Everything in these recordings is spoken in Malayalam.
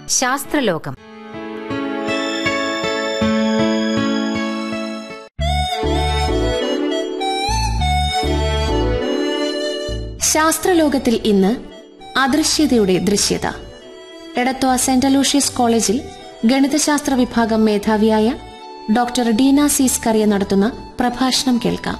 ശാസ്ത്രലോകം ശാസ്ത്രലോകത്തിൽ ഇന്ന് അദൃശ്യതയുടെ ദൃശ്യത എടത്വ സെന്റ് അലൂഷ്യസ് കോളേജിൽ ഗണിതശാസ്ത്ര വിഭാഗം മേധാവിയായ ഡോക്ടർ ഡീന സീസ് കറിയ നടത്തുന്ന പ്രഭാഷണം കേൾക്കാം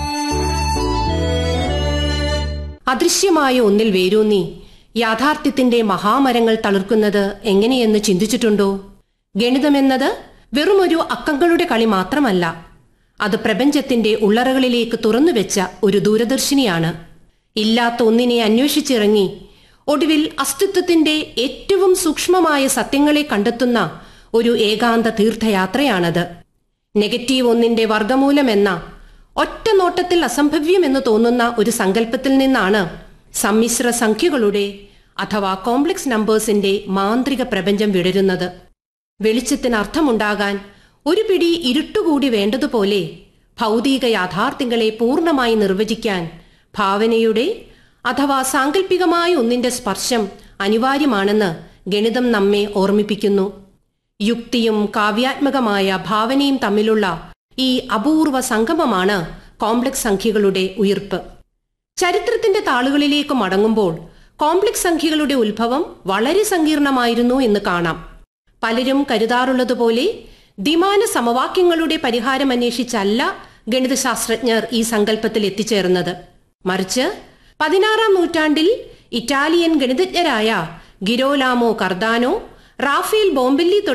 അദൃശ്യമായ ഒന്നിൽ വേരൂന്നി യാഥാർത്ഥ്യത്തിന്റെ മഹാമരങ്ങൾ തളിർക്കുന്നത് എങ്ങനെയെന്ന് ചിന്തിച്ചിട്ടുണ്ടോ ഗണിതമെന്നത് വെറുമൊരു അക്കങ്ങളുടെ കളി മാത്രമല്ല അത് പ്രപഞ്ചത്തിന്റെ ഉള്ളറകളിലേക്ക് തുറന്നുവെച്ച ഒരു ദൂരദർശിനിയാണ് ഇല്ലാത്ത ഒന്നിനെ അന്വേഷിച്ചിറങ്ങി ഒടുവിൽ അസ്തിത്വത്തിന്റെ ഏറ്റവും സൂക്ഷ്മമായ സത്യങ്ങളെ കണ്ടെത്തുന്ന ഒരു ഏകാന്ത തീർത്ഥയാത്രയാണത് നെഗറ്റീവ് ഒന്നിന്റെ വർഗമൂലമെന്ന ഒറ്റ നോട്ടത്തിൽ അസംഭവ്യമെന്ന് തോന്നുന്ന ഒരു സങ്കല്പത്തിൽ നിന്നാണ് സമ്മിശ്ര സംഖ്യകളുടെ അഥവാ കോംപ്ലക്സ് നമ്പേഴ്സിന്റെ മാന്ത്രിക പ്രപഞ്ചം വിടരുന്നത് വെളിച്ചത്തിന് അർത്ഥമുണ്ടാകാൻ ഒരു പിടി ഇരുട്ടുകൂടി വേണ്ടതുപോലെ ഭൗതിക യാഥാർത്ഥ്യങ്ങളെ പൂർണ്ണമായി നിർവചിക്കാൻ ഭാവനയുടെ അഥവാ സാങ്കല്പികമായ ഒന്നിന്റെ സ്പർശം അനിവാര്യമാണെന്ന് ഗണിതം നമ്മെ ഓർമ്മിപ്പിക്കുന്നു യുക്തിയും കാവ്യാത്മകമായ ഭാവനയും തമ്മിലുള്ള ഈ അപൂർവ സംഗമമാണ് കോംപ്ലക്സ് സംഖ്യകളുടെ ഉയിർപ്പ് ചരിത്രത്തിന്റെ താളുകളിലേക്ക് മടങ്ങുമ്പോൾ കോംപ്ലക്സ് സംഖ്യകളുടെ ഉത്ഭവം വളരെ സങ്കീർണമായിരുന്നു എന്ന് കാണാം പലരും കരുതാറുള്ളതുപോലെ ദ്വിമാന സമവാക്യങ്ങളുടെ പരിഹാരം അന്വേഷിച്ചല്ല ഗണിതശാസ്ത്രജ്ഞർ ഈ സങ്കല്പത്തിൽ എത്തിച്ചേർന്നത് മറിച്ച് പതിനാറാം നൂറ്റാണ്ടിൽ ഇറ്റാലിയൻ ഗണിതജ്ഞരായ ഗിരോലാമോ കർദാനോ റാഫേൽ ബോംബെല്ലി